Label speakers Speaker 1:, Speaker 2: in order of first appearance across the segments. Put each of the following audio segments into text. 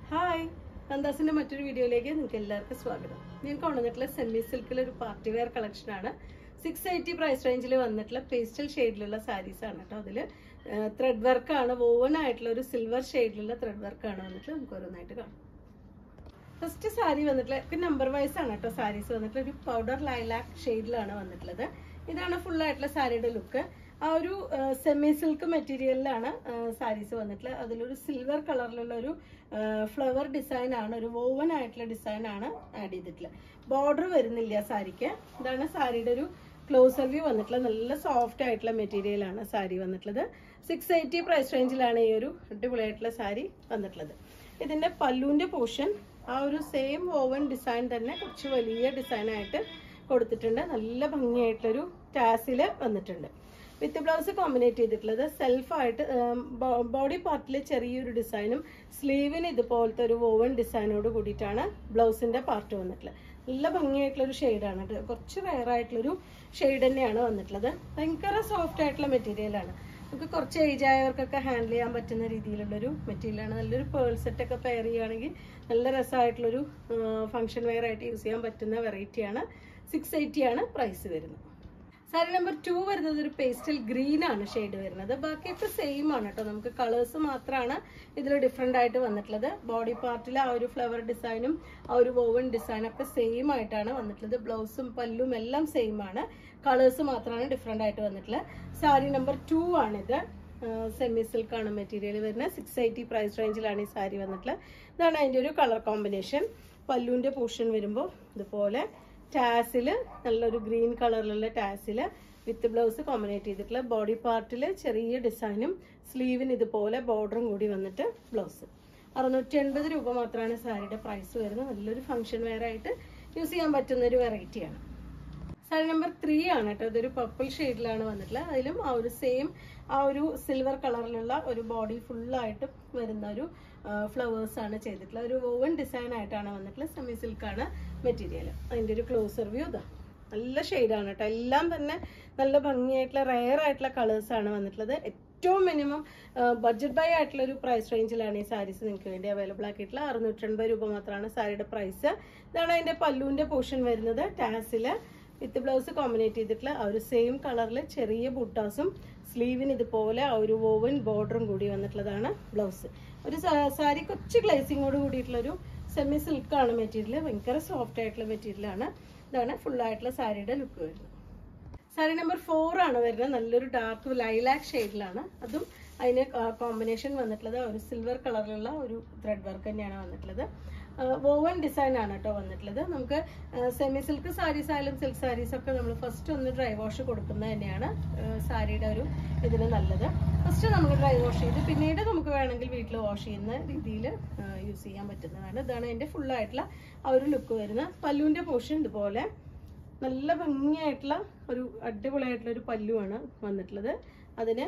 Speaker 1: hi നന്ദാസിന്റെ മറ്റൊരു വീഡിയോയിലേക്ക് നിങ്ങൾക്ക് എല്ലാവർക്കും സ്വാഗതം ഞാൻ കൊണ്ടുവന്നിട്ടുള്ള സെമി സിൽക്കിൽ ഒരു പാർട്ടി വെയർ കളക്ഷൻ ആണ് സിക്സ് എയ്റ്റി പ്രൈസ് റേഞ്ചിൽ വന്നിട്ടുള്ള പേസ്റ്റൽ ഷെയ്ഡിലുള്ള സാരീസ് ആണ് കേട്ടോ അതിൽ ത്രെഡ് വർക്കാണ് വോവൻ ആയിട്ടുള്ള ഒരു സിൽവർ ഷെയ്ഡിലുള്ള ത്രെഡ് വർക്കാണ് വന്നിട്ട് നമുക്ക് ഓരോന്നായിട്ട് കാണാം ഫസ്റ്റ് സാരി വന്നിട്ടുള്ള നമ്പർ വൈസ് ആണ് കേട്ടോ സാരീസ് വന്നിട്ടുള്ള ഒരു പൗഡർ ലൈലാക്ക് ഷെയ്ഡിലാണ് വന്നിട്ടുള്ളത് ഇതാണ് ഫുൾ ആയിട്ടുള്ള സാരിയുടെ ലുക്ക് ആ ഒരു സെമി സിൽക്ക് മെറ്റീരിയലിലാണ് സാരീസ് വന്നിട്ടുള്ളത് അതിലൊരു സിൽവർ കളറിലുള്ള ഒരു ഫ്ലവർ ഡിസൈൻ ആണ് ഒരു വോവൻ ആയിട്ടുള്ള ഡിസൈൻ ആണ് ആഡ് ചെയ്തിട്ടുള്ളത് ബോർഡർ വരുന്നില്ല സാരിക്ക് ഇതാണ് സാരിയുടെ ഒരു ക്ലോസർ വ്യൂ വന്നിട്ടുള്ളത് നല്ല സോഫ്റ്റ് ആയിട്ടുള്ള മെറ്റീരിയൽ ആണ് സാരി വന്നിട്ടുള്ളത് സിക്സ് എയ്റ്റി പ്രൈസ് റേഞ്ചിലാണ് ഈ ഒരു അടിപൊളിയായിട്ടുള്ള സാരി വന്നിട്ടുള്ളത് ഇതിന്റെ പല്ലുവിന്റെ പോർഷൻ ആ ഒരു സെയിം ഓവൻ ഡിസൈൻ തന്നെ കുറച്ച് വലിയ ഡിസൈൻ ആയിട്ട് കൊടുത്തിട്ടുണ്ട് നല്ല ഭംഗിയായിട്ടൊരു ടാസിൽ വന്നിട്ടുണ്ട് വിത്ത് ബ്ലൗസ് കോമ്പിനേറ്റ് ചെയ്തിട്ടുള്ളത് സെൽഫായിട്ട് ബോഡി പാർട്ടിൽ ചെറിയൊരു ഡിസൈനും സ്ലീവിന് ഇതുപോലത്തെ ഒരു വോവൻ ഡിസൈനോട് കൂടിയിട്ടാണ് ബ്ലൗസിന്റെ പാർട്ട് വന്നിട്ടുള്ളത് നല്ല ഭംഗിയായിട്ടുള്ള ഒരു ഷെയ്ഡാണ് ഇത് കുറച്ച് റയർ ആയിട്ടുള്ളൊരു ഷെയ്ഡ് തന്നെയാണ് വന്നിട്ടുള്ളത് ഭയങ്കര സോഫ്റ്റ് ആയിട്ടുള്ള മെറ്റീരിയലാണ് നമുക്ക് കുറച്ച് ഏജ് ആയവർക്കൊക്കെ ഹാൻഡിൽ ചെയ്യാൻ പറ്റുന്ന രീതിയിലുള്ളൊരു മെറ്റീരിയലാണ് നല്ലൊരു പേൾ സെറ്റ് ഒക്കെ പെയർ ചെയ്യുകയാണെങ്കിൽ നല്ല രസമായിട്ടുള്ളൊരു ഫംഗ്ഷൻ വെയർ ആയിട്ട് യൂസ് ചെയ്യാൻ പറ്റുന്ന വെറൈറ്റിയാണ് സിക്സ് എയ്റ്റി ആണ് പ്രൈസ് വരുന്നത് സാരി നമ്പർ ടു വരുന്നത് ഒരു പേസ്റ്റൽ ഗ്രീൻ ആണ് ഷെയ്ഡ് വരുന്നത് ബാക്കിയൊക്കെ സെയിം ആണ് കേട്ടോ നമുക്ക് കളേഴ്സ് മാത്രമാണ് ഇതിൽ ഡിഫറെൻ്റ് ആയിട്ട് വന്നിട്ടുള്ളത് ബോഡി പാർട്ടിൽ ആ ഒരു ഫ്ലവർ ഡിസൈനും ആ ഒരു വോവൻ ഡിസൈനും ഒക്കെ സെയിം ആയിട്ടാണ് വന്നിട്ടുള്ളത് ബ്ലൗസും പല്ലും എല്ലാം സെയിം ആണ് കളേഴ്സ് മാത്രമാണ് ഡിഫറെൻ്റ് ആയിട്ട് വന്നിട്ടുള്ളത് സാരി നമ്പർ ടു ആണിത് സെമി സിൽക്ക് ആണ് മെറ്റീരിയൽ വരുന്നത് സിക്സ് എയ്റ്റി പ്രൈസ് റേഞ്ചിലാണ് ഈ സാരി വന്നിട്ടുള്ളത് ഇതാണ് അതിൻ്റെ ഒരു കളർ കോമ്പിനേഷൻ പല്ലുവിൻ്റെ പോർഷൻ വരുമ്പോൾ ഇതുപോലെ ടാസിൽ നല്ലൊരു ഗ്രീൻ കളറിലുള്ള ടാസിൽ വിത്ത് ബ്ലൗസ് കോമ്പിനേറ്റ് ചെയ്തിട്ടുള്ള ബോഡി പാർട്ടിൽ ചെറിയ ഡിസൈനും സ്ലീവിന് ഇതുപോലെ ബോർഡറും കൂടി വന്നിട്ട് ബ്ലൗസ് അറുന്നൂറ്റി എൺപത് രൂപ മാത്രമാണ് സാരിയുടെ പ്രൈസ് വരുന്നത് നല്ലൊരു ഫംഗ്ഷൻ വെയർ ആയിട്ട് യൂസ് ചെയ്യാൻ പറ്റുന്ന ഒരു വെറൈറ്റിയാണ് സാരി നമ്പർ ത്രീ ആണ് കേട്ടോ ഇതൊരു പർപ്പിൾ ഷെയ്ഡിലാണ് വന്നിട്ടുള്ളത് അതിലും ആ ഒരു സെയിം ആ ഒരു സിൽവർ കളറിലുള്ള ഒരു ബോഡി ഫുള്ളായിട്ട് വരുന്ന ഒരു ഫ്ലവേഴ്സ് ആണ് ചെയ്തിട്ടുള്ളത് ഒരു ഓവൻ ഡിസൈൻ ആയിട്ടാണ് വന്നിട്ടുള്ളത് സെമി സിൽക്കാണ് മെറ്റീരിയൽ അതിൻ്റെ ഒരു ക്ലോസർ വ്യൂ ഇതാ നല്ല ഷെയ്ഡാണ് കേട്ടോ എല്ലാം തന്നെ നല്ല ഭംഗിയായിട്ടുള്ള റയർ ആയിട്ടുള്ള കളേഴ്സ് ആണ് വന്നിട്ടുള്ളത് ഏറ്റവും മിനിമം ബഡ്ജറ്റ് ബൈ ആയിട്ടുള്ള ഒരു പ്രൈസ് റേഞ്ചിലാണ് ഈ സാരീസ് നിങ്ങൾക്ക് വേണ്ടി അവൈലബിൾ ആക്കിയിട്ടുള്ള അറുന്നൂറ്റൻപത് രൂപ മാത്രമാണ് സാരിയുടെ പ്രൈസ് ഇതാണ് അതിൻ്റെ പല്ലുവിൻ്റെ പോർഷൻ വരുന്നത് ടാസിൽ വിത്ത് ബ്ലൗസ് കോമ്പിനേറ്റ് ചെയ്തിട്ടുള്ള ആ ഒരു സെയിം കളറിൽ ചെറിയ ബുട്ടാസും സ്ലീവിന് ഇതുപോലെ ആ ഒരു വോവൻ ബോർഡറും കൂടി വന്നിട്ടുള്ളതാണ് ബ്ലൗസ് ഒരു സാരി കൊച്ചു ഗ്ലേസിങ്ങോട് കൂടിയിട്ടുള്ളൊരു സെമി സിൽക്കാണ് മെറ്റീരിയൽ ഭയങ്കര സോഫ്റ്റ് ആയിട്ടുള്ള മെറ്റീരിയലാണ് ഇതാണ് ഫുൾ ആയിട്ടുള്ള സാരിയുടെ ലുക്ക് വരുന്നത് സാരി നമ്പർ ഫോർ ആണ് വരുന്നത് നല്ലൊരു ഡാർക്ക് ലൈലാക്ക് ഷെയ്ഡിലാണ് അതും അതിന് കോമ്പിനേഷൻ വന്നിട്ടുള്ളത് ഒരു സിൽവർ കളറിലുള്ള ഒരു ത്രെഡ് വർക്ക് തന്നെയാണ് വന്നിട്ടുള്ളത് വോവൻ ഡിസൈൻ ആണ് കേട്ടോ വന്നിട്ടുള്ളത് നമുക്ക് സെമി സിൽക്ക് സാരീസ് ആയാലും സിൽക്ക് സാരീസ് ഒക്കെ നമ്മൾ ഫസ്റ്റ് ഒന്ന് ഡ്രൈ വാഷ് കൊടുക്കുന്നത് തന്നെയാണ് സാരിയുടെ ഒരു ഇതിന് നല്ലത് ഫസ്റ്റ് നമുക്ക് ഡ്രൈ വാഷ് ചെയ്ത് പിന്നീട് നമുക്ക് വേണമെങ്കിൽ വീട്ടിൽ വാഷ് ചെയ്യുന്ന രീതിയിൽ യൂസ് ചെയ്യാൻ പറ്റുന്നതാണ് ഇതാണ് അതിൻ്റെ ഫുള്ളായിട്ടുള്ള ആ ഒരു ലുക്ക് വരുന്നത് പല്ലുവിൻ്റെ പോർഷൻ ഇതുപോലെ നല്ല ഭംഗിയായിട്ടുള്ള ഒരു അടിപൊളിയായിട്ടുള്ള ഒരു പല്ലുവാണ് വന്നിട്ടുള്ളത് അതിന്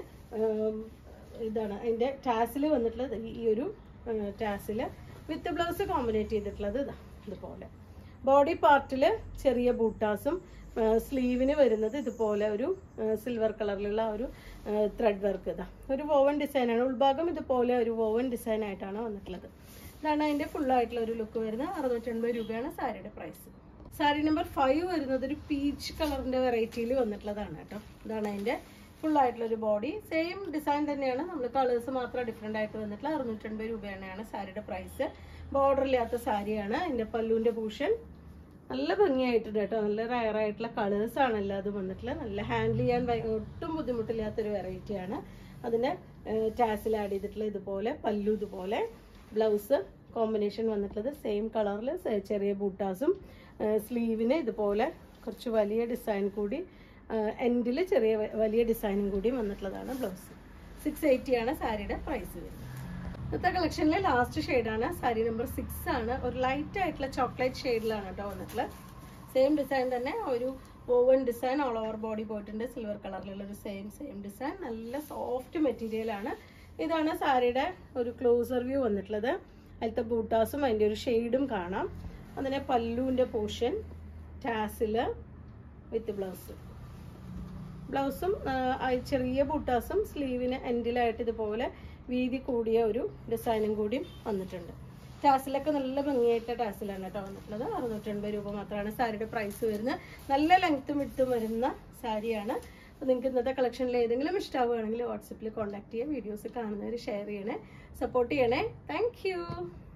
Speaker 1: ഇതാണ് അതിൻ്റെ ടാസിൽ വന്നിട്ടുള്ളത് ഈ ഒരു ടാസിൽ വിത്ത് ബ്ലൗസ് കോമ്പിനേറ്റ് ചെയ്തിട്ടുള്ളത് ഇതാ ഇതുപോലെ ബോഡി പാർട്ടിൽ ചെറിയ ബൂട്ടാസും സ്ലീവിന് വരുന്നത് ഇതുപോലെ ഒരു സിൽവർ കളറിലുള്ള ഒരു ത്രെഡ് വർക്ക് ഇതാ ഒരു വോവൻ ഡിസൈനാണ് ഉൾഭാഗം ഇതുപോലെ ഒരു വോവൻ ഡിസൈൻ ആയിട്ടാണ് വന്നിട്ടുള്ളത് ഇതാണ് അതിൻ്റെ ഫുള്ളായിട്ടുള്ള ഒരു ലുക്ക് വരുന്നത് അറുന്നൂറ്റൻപത് രൂപയാണ് സാരിയുടെ പ്രൈസ് സാരി നമ്പർ ഫൈവ് വരുന്നത് ഒരു പീച്ച് കളറിൻ്റെ വെറൈറ്റിയിൽ വന്നിട്ടുള്ളതാണ് കേട്ടോ ഇതാണ് അതിൻ്റെ ഫുൾ ആയിട്ടുള്ള ഒരു ബോഡി സെയിം ഡിസൈൻ തന്നെയാണ് നമ്മൾ കളേഴ്സ് മാത്രം ഡിഫറെൻ്റ് ആയിട്ട് വന്നിട്ടുള്ള അറുന്നൂറ്റൻപത് രൂപയാണ് സാരിയുടെ പ്രൈസ് ബോർഡർ ഇല്ലാത്ത സാരിയാണ് അതിൻ്റെ പല്ലുവിൻ്റെ പൂഷൻ നല്ല ഭംഗിയായിട്ടുണ്ട് കേട്ടോ നല്ല റയർ ആയിട്ടുള്ള കളേഴ്സ് ആണ് എല്ലാതും വന്നിട്ടുള്ളത് നല്ല ഹാൻഡിൽ ചെയ്യാൻ ഒട്ടും ബുദ്ധിമുട്ടില്ലാത്തൊരു വെറൈറ്റിയാണ് അതിന് ടാസിൽ ആഡ് ചെയ്തിട്ടുള്ള ഇതുപോലെ പല്ലു ഇതുപോലെ ബ്ലൗസ് കോമ്പിനേഷൻ വന്നിട്ടുള്ളത് സെയിം കളറിൽ ചെറിയ ബൂട്ടാസും സ്ലീവിന് ഇതുപോലെ കുറച്ച് വലിയ ഡിസൈൻ കൂടി എൻഡിൽ ചെറിയ വലിയ ഡിസൈനും കൂടി വന്നിട്ടുള്ളതാണ് ബ്ലൗസ് സിക്സ് എയ്റ്റി ആണ് സാരിയുടെ പ്രൈസ് വരുന്നത് ഇന്നത്തെ കളക്ഷനിലെ ലാസ്റ്റ് ഷെയ്ഡാണ് സാരി നമ്പർ സിക്സ് ആണ് ഒരു ലൈറ്റ് ആയിട്ടുള്ള ചോക്ലേറ്റ് ഷെയ്ഡിലാണ് കേട്ടോ വന്നിട്ടുള്ളത് സെയിം ഡിസൈൻ തന്നെ ഒരു woven design all over body പോയിട്ടുണ്ട് സിൽവർ കളറിലുള്ള ഒരു സെയിം സെയിം ഡിസൈൻ നല്ല സോഫ്റ്റ് മെറ്റീരിയൽ ആണ് ഇതാണ് സാരിയുടെ ഒരു ക്ലോസർ വ്യൂ വന്നിട്ടുള്ളത് അതിലത്തെ ബൂട്ടാസും അതിൻ്റെ ഒരു ഷെയ്ഡും കാണാം അതിനെ പല്ലുവിൻ്റെ പോർഷൻ ടാസില് വിത്ത് ബ്ലൗസ് ബ്ലൗസും ചെറിയ ബൂട്ടാസും സ്ലീവിന് എൻഡിലായിട്ട് ഇതുപോലെ വീതി കൂടിയ ഒരു ഡിസൈനും കൂടി വന്നിട്ടുണ്ട് ടാസിലൊക്കെ നല്ല ഭംഗിയായിട്ട ടാസിലാണ് കേട്ടോ വന്നിട്ടുള്ളത് അറുന്നൂറ്റൻപത് രൂപ മാത്രമാണ് സാരിയുടെ പ്രൈസ് വരുന്നത് നല്ല ലെങ്ത്തും വിട്ടും വരുന്ന സാരിയാണ് അപ്പോൾ നിങ്ങൾക്ക് ഇന്നത്തെ കളക്ഷനിൽ ഏതെങ്കിലും ഇഷ്ടമാവുകയാണെങ്കിൽ വാട്സപ്പിൽ കോൺടാക്ട് ചെയ്യുക വീഡിയോസ് കാണുന്നവർ ഷെയർ ചെയ്യണേ സപ്പോർട്ട് ചെയ്യണേ താങ്ക്